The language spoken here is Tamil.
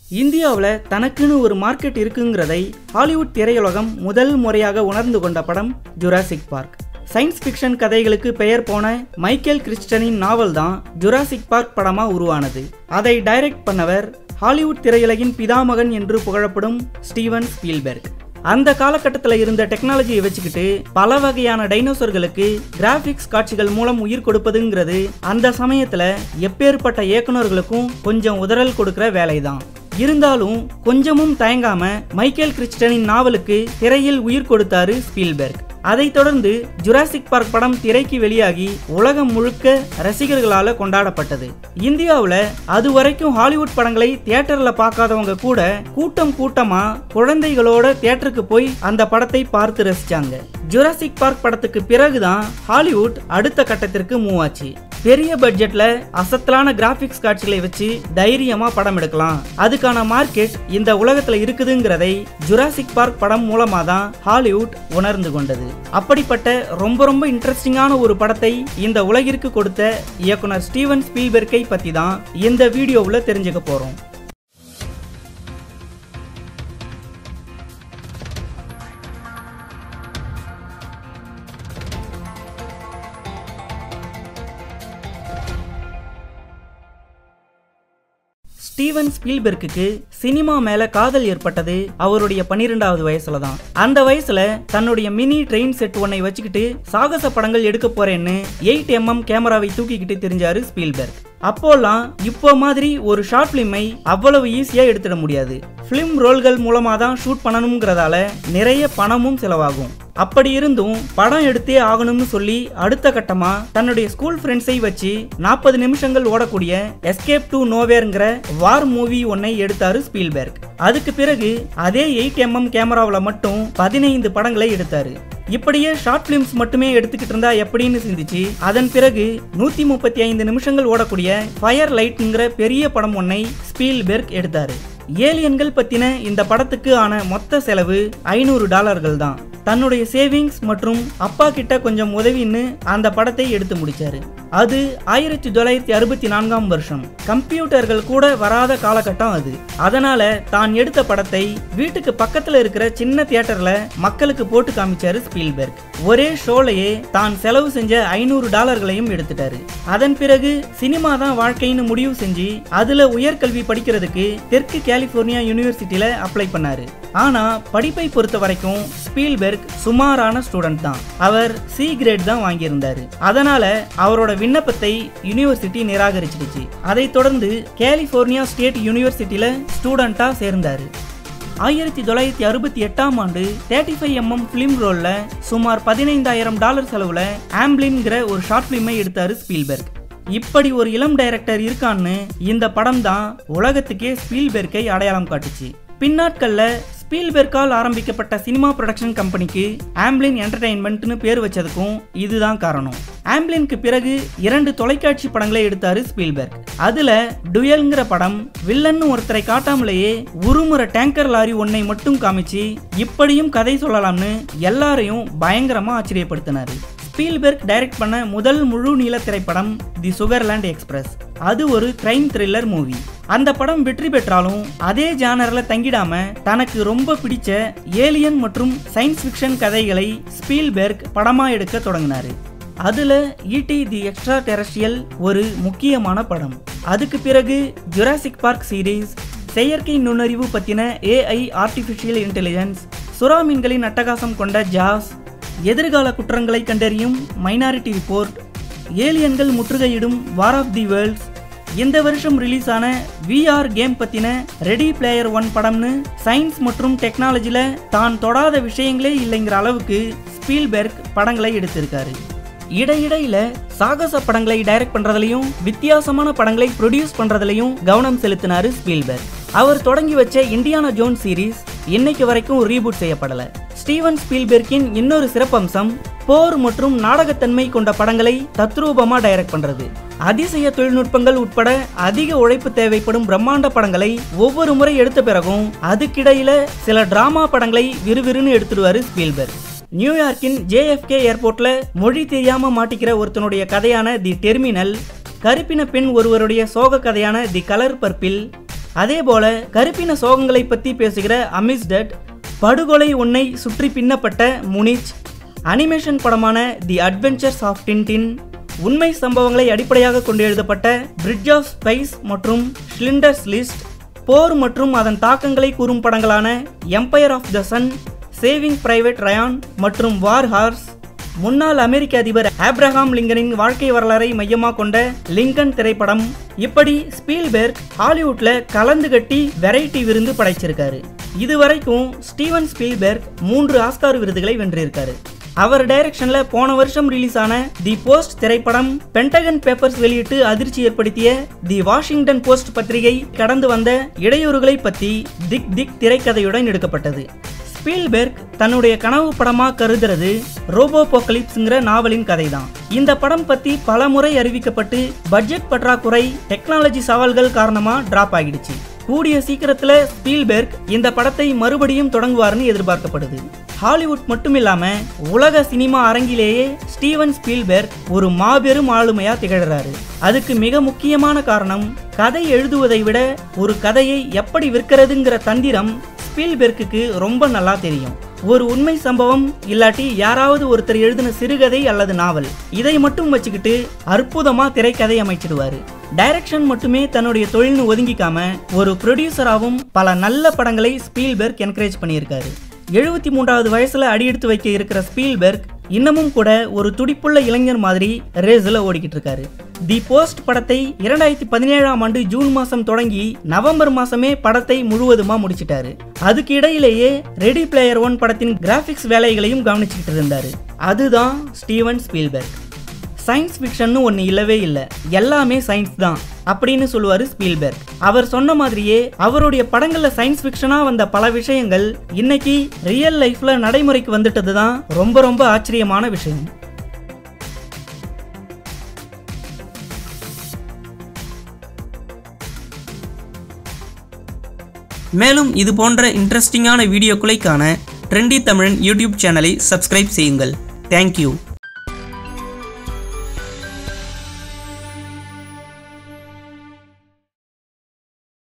இந்தியாவில் தனக்குன்னு ஒரு மார்க்கெட் இருக்குங்கிறதை ஹாலிவுட் திரையுலகம் முதல் முறையாக உணர்ந்து கொண்ட படம் ஜுராசிக் பார்க் சயின்ஸ் ஃபிக்ஷன் கதைகளுக்கு பெயர் போன மைக்கேல் கிறிஸ்டனின் நாவல் தான் ஜுராசிக் பார்க் படமாக உருவானது அதை டைரக்ட் பண்ணவர் ஹாலிவுட் திரையுலகின் பிதாமகன் என்று புகழப்படும் ஸ்டீவன் ஸ்பீல்பெர்க் அந்த காலகட்டத்தில் இருந்த டெக்னாலஜியை வச்சுக்கிட்டு பல வகையான டைனோசர்களுக்கு கிராபிக்ஸ் காட்சிகள் மூலம் உயிர் கொடுப்பதுங்கிறது அந்த சமயத்தில் எப்பேற்பட்ட இயக்குனர்களுக்கும் கொஞ்சம் உதறல் கொடுக்கிற வேலைதான் இருந்தாலும் கொஞ்சமும் தயங்காம மைக்கேல் கிறிஸ்டனின் நாவலுக்கு திரையில் உயிர் கொடுத்தாரு ஸ்பீல்பெர்க் அதைத் தொடர்ந்து ஜுராசிக் பார்க் படம் திரைக்கு வெளியாகி உலகம் முழுக்க ரசிகர்களால கொண்டாடப்பட்டது இந்தியாவில் அது வரைக்கும் ஹாலிவுட் படங்களை தியேட்டர்ல பார்க்காதவங்க கூட கூட்டம் கூட்டமா குழந்தைகளோட தியேட்டருக்கு போய் அந்த படத்தை பார்த்து ரசிச்சாங்க ஜுராசிக் பார்க் படத்துக்கு பிறகுதான் ஹாலிவுட் அடுத்த கட்டத்திற்கு மூவ் ஆச்சு பெரிய பட்ஜெட்ல அசத்தலான கிராபிக்ஸ் காட்சிகளை வச்சு தைரியமா படம் எடுக்கலாம் அதுக்கான மார்க்கெட் இந்த உலகத்துல இருக்குதுங்கிறதை ஜுராசிக் பார்க் படம் மூலமா தான் ஹாலிவுட் உணர்ந்து கொண்டது அப்படிப்பட்ட ரொம்ப ரொம்ப இன்ட்ரெஸ்டிங்கான ஒரு படத்தை இந்த உலகிற்கு கொடுத்த இயக்குனர் ஸ்டீவன் ஸ்பீல்பெர்க்கை பத்தி தான் இந்த வீடியோவில் தெரிஞ்சுக்க போறோம் ஸ்டீவன் ஸ்பீல்பெர்க்குக்கு சினிமா மேல காதல் ஏற்பட்டது அவருடைய பன்னிரெண்டாவது வயசுல தான் அந்த வயசுல தன்னுடைய மினி ட்ரெயின் செட் ஒன்னை வச்சுக்கிட்டு சாகச படங்கள் எடுக்க போறேன்னு எயிட் எம்எம் கேமராவை தூக்கிக்கிட்டு தெரிஞ்சாரு ஸ்பீல்பெர்க் அப்போல்லாம் இப்போ மாதிரி ஒரு ஷார்ட் ஃபிலிமை அவ்வளவு ஈஸியா எடுத்துட முடியாது ஃபிலிம் ரோல்கள் மூலமா தான் ஷூட் பண்ணணுங்கிறதால நிறைய பணமும் செலவாகும் அப்படி இருந்தும் படம் எடுத்தே ஆகணும்னு சொல்லி அடுத்த கட்டமா தன்னுடைய ஸ்கூல் ஃப்ரெண்ட்ஸை வச்சு நாற்பது நிமிஷங்கள் ஓடக்கூடிய எஸ்கேப் டு நோவேர்ங்கிற வார் மூவி ஒன்னை எடுத்தாரு ஸ்பீல்பெர்க் அதுக்கு பிறகு அதே எயிட் எம்எம் கேமராவில் மட்டும் பதினைந்து படங்களை எடுத்தாரு இப்படியே ஷார்ட் பிலிம்ஸ் மட்டுமே எடுத்துக்கிட்டு இருந்தா எப்படின்னு சிந்திச்சு அதன் பிறகு நூத்தி முப்பத்தி ஐந்து நிமிஷங்கள் ஓடக்கூடிய ஃபயர் லைட்ங்கிற பெரிய படம் ஒன்னை ஸ்பீல்பெர்க் எடுத்தாரு ஏலியன்கள் பத்தின இந்த படத்துக்கு ஆன மொத்த செலவு ஐநூறு டாலர்கள் தான் தன்னுடைய சேவிங்ஸ் மற்றும் அப்பா கிட்ட கொஞ்சம் உதவின்னு அந்த படத்தை எடுத்து முடிச்சாரு அது ஆயிரத்தி தொள்ளாயிரத்தி அறுபத்தி நான்காம் வருஷம் கம்ப்யூட்டர்கள் கூட வராத காலகட்டம் அது அதனால தான் எடுத்த படத்தை வீட்டுக்கு பக்கத்துல இருக்கிற சின்ன தியேட்டர்ல மக்களுக்கு போட்டு காமிச்சாரு ஸ்பீல்பெர்க் ஒரே ஷோலையே தான் செலவு செஞ்ச ஐநூறு டாலர்களையும் எடுத்துட்டாரு அதன் பிறகு சினிமா தான் வாழ்க்கைன்னு முடிவு செஞ்சு அதுல உயர்கல்வி படிக்கிறதுக்கு தெற்கு கலிபோர்னியா யூனிவர்சிட்டியில அப்ளை பண்ணாரு ஆனா படிப்பை பொறுத்த வரைக்கும் ஸ்பீல்பெர்க் சுமாரான ஸ்டூடெண்ட் தான் அவர் சி கிரேட் தான் வாங்கியிருந்தாரு அதனால அவரோட விண்ணப்பத்தை யூனிவர்சிட்டி நிராகரிச்சிடுச்சு அதைத் தொடர்ந்து கலிபோர்னியா ஸ்டேட் யூனிவர்சிட்டியில ஸ்டூடெண்டா சேர்ந்தாரு ஆயிரத்தி தொள்ளாயிரத்தி அறுபத்தி எட்டாம் ஆண்டு தேர்ட்டி ஃபைவ் எம்எம் ஃபிலிம் ரோல்ல சுமார் பதினைந்தாயிரம் டாலர் செலவுல ஆம்பிளின்கிற ஒரு ஷார்ட் ஃபிலிமை எடுத்தாரு ஸ்பீல்பெர்க் இப்படி ஒரு இளம் டைரக்டர் இருக்கான்னு இந்த படம் தான் உலகத்துக்கே ஸ்பீல்பெர்க்கை அடையாளம் காட்டுச்சு பின்னாட்கள்ல ஸ்பீல்பெர்க்கால் ஆரம்பிக்கப்பட்ட சினிமா ப்ரொடக்ஷன் கம்பெனிக்கு ஆம்பிளின் என்டர்டைன்மெண்ட்னு பேர் வச்சதுக்கும் இதுதான் காரணம் ஆம்பிளினுக்கு பிறகு இரண்டு தொலைக்காட்சி படங்களை எடுத்தாரு ஸ்பீல்பெர்க் அதுல டுயல்ங்கிற படம் வில்லன்னு ஒருத்தரை காட்டாமலேயே உருமுறை டேங்கர் லாரி ஒன்னை மட்டும் காமிச்சு இப்படியும் கதை சொல்லலாம்னு எல்லாரையும் பயங்கரமா ஆச்சரியப்படுத்தினாரு ஸ்பீல்பெர்க் டைரக்ட் பண்ண முதல் முழு நீள திரைப்படம் தி சுகர்லேண்ட் எக்ஸ்பிரஸ் அது ஒரு கிரைம் த்ரில்லர் மூவி அந்த படம் வெற்றி பெற்றாலும் அதே ஜானர்ல தங்கிடாம தனக்கு ரொம்ப பிடிச்ச ஏலியன் மற்றும் சயின்ஸ் ஃபிக்ஷன் கதைகளை ஸ்பீல்பெர்க் படமா எடுக்க தொடங்கினாரு அதுல ஈடி தி எக்ஸ்ட்ரா டெரஸ்ட்ரியல் ஒரு முக்கியமான படம் அதுக்கு பிறகு ஜுராசிக் பார்க் சீரீஸ் செயற்கை நுண்ணறிவு பத்தின ஏஐ ஆர்டிஃபிஷியல் இன்டெலிஜென்ஸ் சுறா மீன்களின் அட்டகாசம் கொண்ட ஜாஸ் எதிர்கால குற்றங்களை கண்டறியும் மைனாரிட்டி ரிப்போர்ட் ஏலியன்கள் முற்றுகையிடும் வார் ஆஃப் தி வேர்ல்ட்ஸ் இந்த வருஷம் ரிலீஸ் ஆன விஆர் கேம் பத்தின ரெடி பிளேயர் ஒன் படம்னு சயின்ஸ் மற்றும் டெக்னாலஜில தான் தொடாத விஷயங்களே இல்லைங்கிற அளவுக்கு ஸ்பீல்பெர்க் படங்களை எடுத்திருக்காரு இடையிடையில சாகச படங்களை டைரக்ட் பண்றதுலயும் வித்தியாசமான படங்களை ப்ரொடியூஸ் பண்றதுலயும் கவனம் செலுத்தினாரு ஸ்பீல்பெர்க் அவர் தொடங்கி வச்ச இந்தியானா ஜோன் சீரீஸ் இன்னைக்கு வரைக்கும் ரீபூட் செய்யப்படல ஸ்டீவன் ஸ்பீல்பெர்க்கின் இன்னொரு சிறப்பம்சம் போர் மற்றும் நாடகத்தன்மை கொண்ட படங்களை தத்ரூபமா டைரக்ட் பண்றது அதிசய தொழில்நுட்பங்கள் உட்பட அதிக உழைப்பு தேவைப்படும் பிரம்மாண்ட படங்களை ஒவ்வொரு முறை எடுத்த பிறகும் அதுக்கிடையில சில டிராமா படங்களை விறுவிறுன்னு எடுத்துடுவாரு ஸ்பீல்பெர்க் நியூயார்க்கின் ஜேஎஃப்கே ஏர்போர்ட்ல மொழி தெரியாம மாட்டிக்கிற ஒருத்தனுடைய கதையான தி டெர்மினல் கருப்பின பெண் ஒருவருடைய சோக கதையான தி கலர் பர்பில் அதே போல கருப்பின சோகங்களை பத்தி பேசுகிற அமிஸ்டட் படுகொலை உன்னை சுற்றி பின்னப்பட்ட முனிச் அனிமேஷன் படமான தி அட்வென்ச்சர்ஸ் ஆஃப் டின்டின் உண்மை சம்பவங்களை அடிப்படையாக கொண்டு எழுதப்பட்ட பிரிட்ஜ் ஆஃப் ஸ்பைஸ் மற்றும் ஸ்லிண்டர்ஸ் லிஸ்ட் போர் மற்றும் அதன் தாக்கங்களை கூறும் படங்களான Empire of the Sun Saving Private Ryan மற்றும் வார் ஹார்ஸ் முன்னாள் அமெரிக்க அதிபர் ஆப்ரஹாம் லிங்கனின் வாழ்க்கை வரலாறை மையமாக கொண்ட லிங்கன் திரைப்படம் இப்படி ஸ்பீல்பெர்க் ஹாலிவுட்ல கலந்து கட்டி வெரைட்டி விருந்து படைச்சிருக்காரு இதுவரைக்கும் ஸ்டீவன் ஸ்பீல்பெர்க் மூன்று ஆஸ்கார் விருதுகளை வென்றிருக்காரு அவர் டைரக்ஷன்ல போன வருஷம் ரிலீஸ் ஆன தி போஸ்ட் திரைப்படம் பென்டகன் பேப்பர்ஸ் வெளியிட்டு அதிர்ச்சி ஏற்படுத்திய தி வாஷிங்டன் போஸ்ட் பத்திரிகை கடந்து வந்த இடையூறுகளை பற்றி திக் திக் திரைக்கதையுடன் எடுக்கப்பட்டது ஸ்பீல்பெர்க் தன்னுடைய கனவு படமா கருதுறது ரோபோபோக்கலிப்ஸ்ங்கிற நாவலின் கதை தான் இந்த படம் பத்தி பல முறை அறிவிக்கப்பட்டு பட்ஜெட் பற்றாக்குறை டெக்னாலஜி சவால்கள் காரணமா டிராப் ஆகிடுச்சு கூடிய சீக்கிரத்துல ஸ்பீல்பெர்க் இந்த படத்தை மறுபடியும் தொடங்குவார்னு எதிர்பார்க்கப்படுது ஹாலிவுட் மட்டுமில்லாம உலக சினிமா அரங்கிலேயே ஸ்டீவன் ஸ்பீல்பெர்க் ஒரு மாபெரும் ஆளுமையா திகழ்றாரு அதுக்கு மிக முக்கியமான காரணம் கதை எழுதுவதை விட ஒரு கதையை எப்படி விற்கிறதுங்கிற தந்திரம் ஸ்பீல்பெர்க்குக்கு ரொம்ப நல்லா தெரியும் ஒரு உண்மை சம்பவம் இல்லாட்டி யாராவது ஒருத்தர் எழுதின சிறுகதை அல்லது நாவல் இதை மட்டும் வச்சுக்கிட்டு அற்புதமா திரைக்கதை அமைச்சிடுவாரு டைரக்ஷன் மட்டுமே தன்னுடைய தொழில்னு ஒதுங்கிக்காம ஒரு ப்ரொடியூசராகவும் பல நல்ல படங்களை ஸ்பீல்பெர்க் என்கரேஜ் பண்ணியிருக்காரு எழுபத்தி மூன்றாவது வயசுல அடியெடுத்து வைக்க இருக்கிற ஸ்பீல்பெர்க் இன்னமும் கூட ஒரு துடிப்புள்ள இளைஞர் மாதிரி ரேஸில் ஓடிக்கிட்டு இருக்காரு தி போஸ்ட் படத்தை இரண்டாயிரத்தி பதினேழாம் ஆண்டு ஜூன் மாசம் தொடங்கி நவம்பர் மாசமே படத்தை முழுவதுமா முடிச்சிட்டாரு அதுக்கு இடையிலேயே ரெடி பிளேயர் ஒன் படத்தின் கிராபிக்ஸ் வேலைகளையும் கவனிச்சுக்கிட்டு இருந்தாரு அதுதான் ஸ்டீவன் ஸ்பீல்பெர்க் சயின்ஸ் ஃபிக்ஷன்னு ஒன்று இல்லவே இல்லை எல்லாமே சயின்ஸ் தான் அப்படின்னு சொல்லுவார் ஸ்பீல்பெர்க் அவர் சொன்ன மாதிரியே அவருடைய படங்களில் சயின்ஸ் ஃபிக்ஷனாக வந்த பல விஷயங்கள் இன்னைக்கு ரியல் லைஃப்பில் நடைமுறைக்கு வந்துட்டது தான் ரொம்ப ரொம்ப ஆச்சரியமான விஷயம் மேலும் இது போன்ற இன்ட்ரெஸ்டிங்கான வீடியோக்களை காண ட்ரெண்டி தமிழன் யூடியூப் சேனலை சப்ஸ்கிரைப் செய்யுங்கள் தேங்க்யூ